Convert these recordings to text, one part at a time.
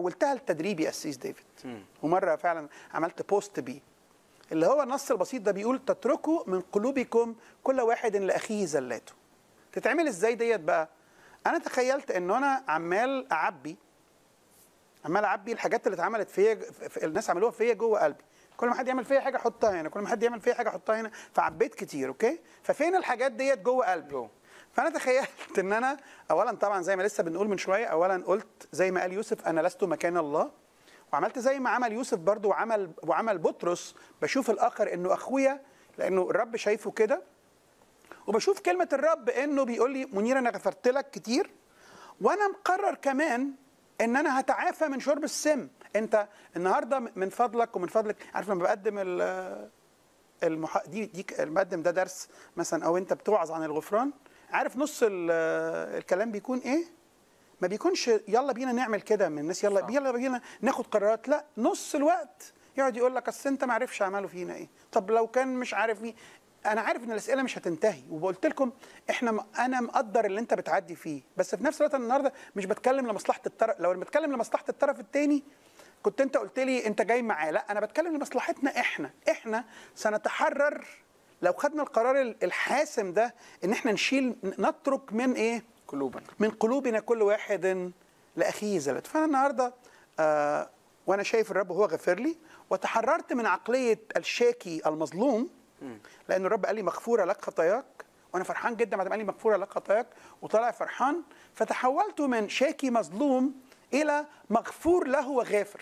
حولتها لتدريب يا اسيس ديفيد ومره فعلا عملت بوست بيه اللي هو النص البسيط ده بيقول تتركوا من قلوبكم كل واحد لاخيه زلاته تتعمل ازاي ديت بقى انا تخيلت ان انا عمال اعبي عمال اعبي الحاجات اللي اتعملت فيا في الناس عملوها فيا جوه قلبي كل ما حد يعمل فيا حاجه احطها هنا كل ما حد يعمل فيا حاجه احطها هنا فعبيت كتير اوكي ففين الحاجات ديت جوه قلبي جوه. فانا تخيلت ان انا اولا طبعا زي ما لسه بنقول من شويه اولا قلت زي ما قال يوسف انا لست مكان الله وعملت زي ما عمل يوسف برضو وعمل وعمل بطرس بشوف الاخر انه اخويا لانه الرب شايفه كده وبشوف كلمه الرب انه بيقول لي منير انا غفرت لك كتير وانا مقرر كمان ان انا هتعافى من شرب السم انت النهارده من فضلك ومن فضلك عارف لما بقدم ال- المح... دي دي ك- المقدم ده درس مثلا او انت بتوعظ عن الغفران عارف نص ال- الكلام بيكون ايه ما بيكونش يلا بينا نعمل كده من الناس يلا يلا بينا ناخد قرارات لا نص الوقت يقعد يقول لك اصل انت ما عرفش عمله فينا ايه طب لو كان مش عارف مين انا عارف ان الاسئله مش هتنتهي وقلت لكم احنا م... انا مقدر اللي انت بتعدي فيه بس في نفس الوقت أنا النهارده مش بتكلم لمصلحه الطرف لو أنا بتكلم لمصلحه الطرف الثاني كنت انت قلت لي انت جاي معاه لا انا بتكلم لمصلحتنا احنا احنا سنتحرر لو خدنا القرار ال- الحاسم ده ان احنا نشيل نترك من ايه قلوبا من قلوبنا كل واحد لاخيه زلت فانا النهارده آه وانا شايف الرب هو غفر لي وتحررت من عقليه الشاكي المظلوم لان الرب قال لي مغفوره لك خطاياك وانا فرحان جدا بعد ما قال لي مغفوره لك خطاياك وطالع فرحان فتحولت من شاكي مظلوم الى مغفور له وغافر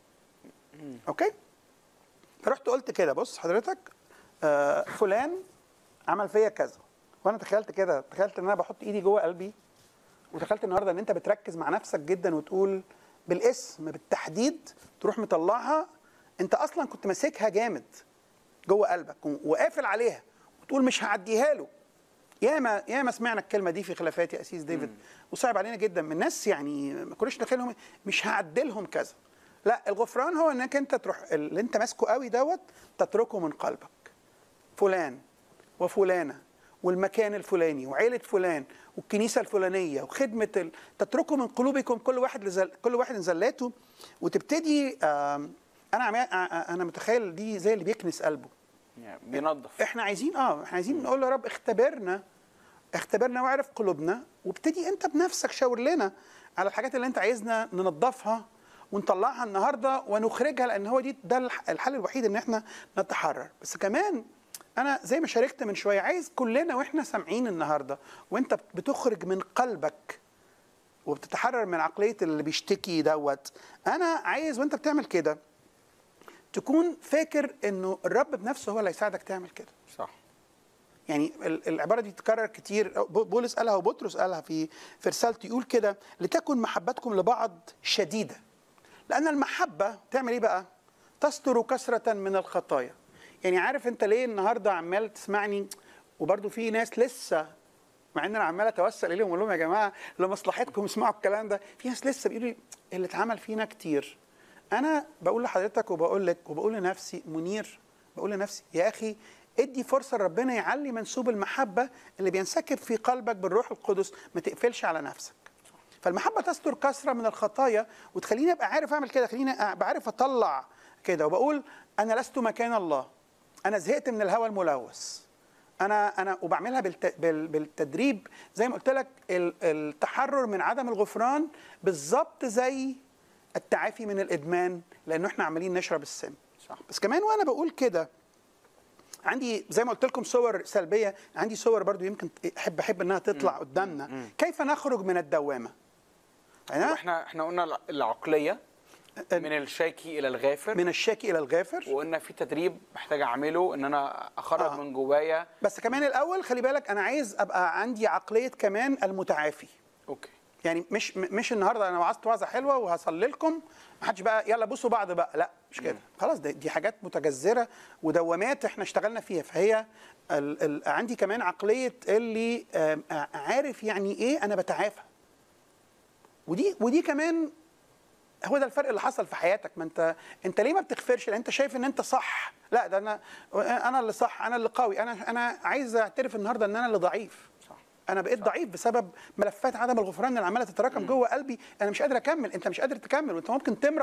اوكي فرحت قلت كده بص حضرتك آه فلان عمل فيا كذا وانا تخيلت كده تخيلت ان انا بحط ايدي جوه قلبي وتخيلت النهارده ان انت بتركز مع نفسك جدا وتقول بالاسم بالتحديد تروح مطلعها انت اصلا كنت ماسكها جامد جوه قلبك وقافل عليها وتقول مش هعديها له ياما ياما سمعنا الكلمه دي في خلافات يا اسيس ديفيد وصعب علينا جدا من ناس يعني ما كناش نتخيلهم مش هعدلهم كذا لا الغفران هو انك انت تروح اللي انت ماسكه قوي دوت تتركه من قلبك فلان وفلانه والمكان الفلاني وعيله فلان والكنيسه الفلانيه وخدمه ال... تتركوا من قلوبكم كل واحد لزل... كل واحد زلاته وتبتدي آم، انا عم... انا متخيل دي زي اللي بيكنس قلبه يعني بينظف احنا عايزين اه احنا عايزين نقول له يا رب اختبرنا اختبرنا واعرف قلوبنا وابتدي انت بنفسك شاور لنا على الحاجات اللي انت عايزنا ننظفها ونطلعها النهارده ونخرجها لان هو دي ده الح- الحل الوحيد ان احنا نتحرر بس كمان انا زي ما شاركت من شويه عايز كلنا واحنا سامعين النهارده وانت بتخرج من قلبك وبتتحرر من عقليه اللي بيشتكي دوت انا عايز وانت بتعمل كده تكون فاكر انه الرب بنفسه هو اللي هيساعدك تعمل كده صح يعني ال- العباره دي تتكرر كتير ب- بولس قالها وبطرس قالها في في رسالته يقول كده لتكن محبتكم لبعض شديده لان المحبه تعمل ايه بقى تستر كثره من الخطايا يعني عارف انت ليه النهارده عمال تسمعني وبرده في ناس لسه مع ان انا عمال اتوسل اليهم واقول لهم يا جماعه لمصلحتكم اسمعوا الكلام ده في ناس لسه بيقولوا لي اللي اتعمل فينا كتير انا بقول لحضرتك وبقول لك وبقول لنفسي منير بقول لنفسي يا اخي ادي فرصه ربنا يعلي منسوب المحبه اللي بينسكب في قلبك بالروح القدس ما تقفلش على نفسك فالمحبه تستر كثره من الخطايا وتخليني ابقى عارف اعمل كده خليني ابقى عارف اطلع كده وبقول انا لست مكان الله انا زهقت من الهوى الملوث انا انا وبعملها بالت... بال... بالتدريب زي ما قلت لك ال... التحرر من عدم الغفران بالظبط زي التعافي من الادمان لانه احنا عمالين نشرب السم صح. بس كمان وانا بقول كده عندي زي ما قلت لكم صور سلبيه عندي صور برضو يمكن احب احب انها تطلع قدامنا كيف نخرج من الدوامه يعني احنا احنا قلنا الع- العقليه من الشاكي الى الغافر من الشاكي الى الغافر وقلنا في تدريب محتاج اعمله ان انا اخرج آه. آه. من جوايا بس كمان الاول خلي بالك انا عايز ابقى عندي عقليه كمان المتعافي اوكي يعني مش م- مش النهارده انا وعظت وعظه حلوه وهصلي لكم ما حدش بقى يلا بوسوا بعض بقى لا مش كده خلاص دي, دي حاجات متجذره ودوامات احنا اشتغلنا فيها فهي ال ال عندي كمان عقليه اللي آم، آه، عارف يعني ايه انا بتعافى ودي ودي كمان هو ده الفرق اللي حصل في حياتك ما انت انت ليه ما بتغفرش لان انت شايف ان انت صح لا ده انا انا اللي صح انا اللي قوي انا انا عايز اعترف النهارده ان انا اللي ضعيف صح انا بقيت ضعيف بسبب ملفات عدم الغفران اللي عماله تتراكم جوه قلبي انا مش قادر اكمل انت مش قادر تكمل وانت ممكن تمرض